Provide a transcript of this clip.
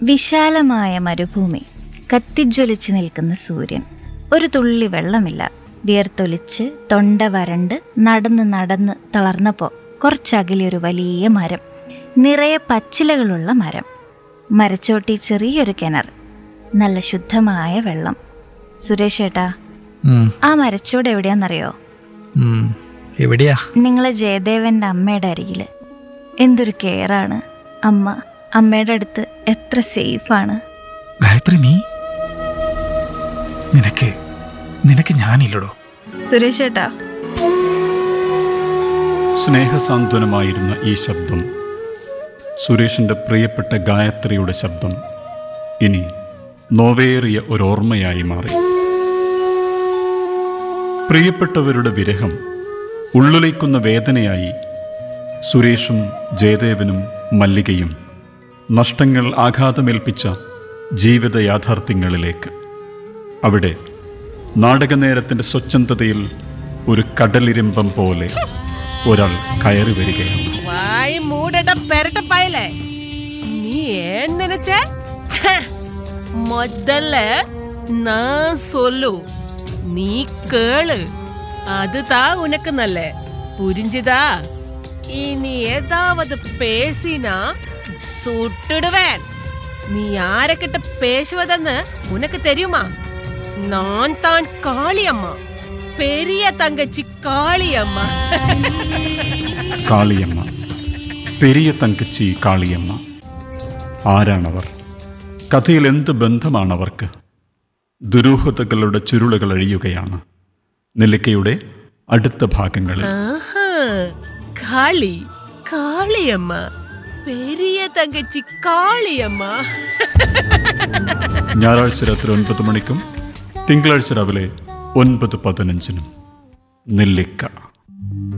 വിശാലമായ മരുഭൂമി കത്തിജ്വലിച്ച് നിൽക്കുന്ന സൂര്യൻ ഒരു തുള്ളി വെള്ളമില്ല വിയർത്തൊലിച്ച് തൊണ്ട വരണ്ട് നടന്ന് നടന്ന് തളർന്നപ്പോൾ കുറച്ചകലെ ഒരു വലിയ മരം നിറയെ പച്ചിലകളുള്ള മരം മരച്ചോട്ടി ചെറിയൊരു കിണർ നല്ല ശുദ്ധമായ വെള്ളം സുരേഷ് ഏട്ടാ ഉം, ആ മരച്ചോട് എവിടെയാണെന്നറിയോ ഉം. എവിടെയാ നിങ്ങളെ ജയദേവന്റെ അമ്മയുടെ അരികിൽ എന്തൊരു കെയറാണ് അമ്മ അമ്മയുടെ അടുത്ത് എത്ര സേഫാണ് ഗായത്രി നീ നിനക്ക് നിനക്ക് ഞാനില്ലടോ സുരേഷ് ഏട്ടാ സ്നേഹസാന്ത്വനമായിരുന്ന ഈ ശബ്ദം സുരേഷിൻ്റെ പ്രിയപ്പെട്ട ഗായത്രിയുടെ ശബ്ദം ഇനി നോവേറിയ ഒരോർമ്മയായി മാറി പ്രിയപ്പെട്ടവരുടെ വിരഹം ഉള്ളുലയ്ക്കുന്ന വേദനയായി സുരേഷും ജയദേവനും മല്ലികയും നഷ്ടങ്ങൾ ആഘാതമേൽപ്പിച്ച ജീവിത യാഥാർത്ഥ്യങ്ങളിലേക്ക് അവിടെ നാടകനേരത്തിൻ്റെ സ്വച്ഛന്തതയിൽ ഒരു കടലിരമ്പം പോലെ ഒരാൾ കയറി വരികയാണ് வாய் மூடட பெரட்ட பயல நீ ஏன் நினைச்ச ச்சே, முதல்ல நான் சொல்லு நீ கேளு அதுதான் உனக்கு நல்ல புரிஞ்சுதா இனி ஏதாவது பேசினா சுட்டுடுவேன் நீ யாரக்கிட்ட பேசுவதன்னு உனக்கு தெரியுமா நான் தான் காளியம்மா பெரிய தங்கச்சி காளியம்மா കാളിയമ്മ പെരിയ തങ്കച്ചി കാളിയമ്മ ആരാണവർ കഥയിൽ എന്ത് ബന്ധമാണവർക്ക് ദുരൂഹതകളുടെ ചുരുളുകൾ അഴിയുകയാണ് നെല്ലിക്കയുടെ അടുത്ത ഭാഗങ്ങളിൽ ஆஹா, காளி காளியம்மா பெரிய தங்கச்சி காளியம்மா ഞായറാഴ്ച രാത്രി ഒൻപത് മണിക്കും തിങ്കളാഴ്ച രാവിലെ ഒൻപത് പതിനഞ്ചിനും നെല്ലിക്ക